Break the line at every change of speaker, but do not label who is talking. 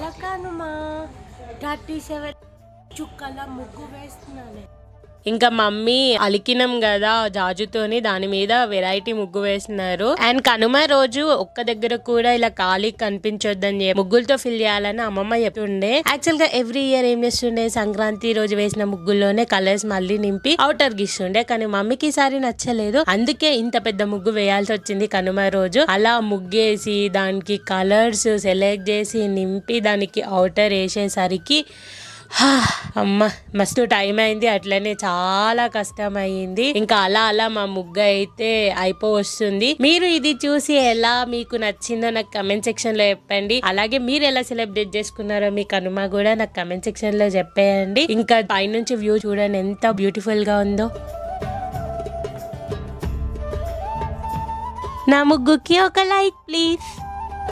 కనుమా thirty seven చుక్కల ముగ్గు వేస్తున్నాను
ఇంకా మమ్మీ అలికినం కదా జాజుతోని దాని మీద వెరైటీ ముగ్గు వేస్తున్నారు అండ్ కనుమ రోజు ఒక్క దగ్గర కూడా ఇలా ఖాళీ కనిపించొద్దని చెప్పి ముగ్గులతో ఫిల్ చేయాలని అమ్మమ్మ చెప్తుండే యాక్చువల్ గా ఎవ్రీ ఇయర్ ఏం చేస్తుండే సంక్రాంతి రోజు వేసిన ముగ్గుల్లోనే కలర్స్ మళ్ళీ నింపి అవుటర్ గీస్తుండే కానీ మమ్మీకి ఈసారి నచ్చలేదు అందుకే ఇంత పెద్ద ముగ్గు వేయాల్సి వచ్చింది కనుమ రోజు అలా ముగ్గేసి దానికి కలర్స్ సెలెక్ట్ చేసి నింపి దానికి అవుటర్ వేసేసరికి హా, అమ్మ మస్తు టైం అయింది అట్లనే చాలా కష్టం అయ్యింది ఇంకా అలా అలా మా ముగ్గు అయితే అయిపో వస్తుంది మీరు ఇది చూసి ఎలా మీకు నచ్చిందో నాకు కమెంట్ సెక్షన్ లో చెప్పండి అలాగే మీరు ఎలా సెలబ్రేట్ చేసుకున్నారో మీ కనుమ కూడా నాకు కమెంట్ సెక్షన్ లో చెప్పేయండి ఇంకా పైనుంచి వ్యూ చూడండి ఎంత బ్యూటిఫుల్ గా ఉందో నా ముగ్గుకి ఒక లైక్ ప్లీజ్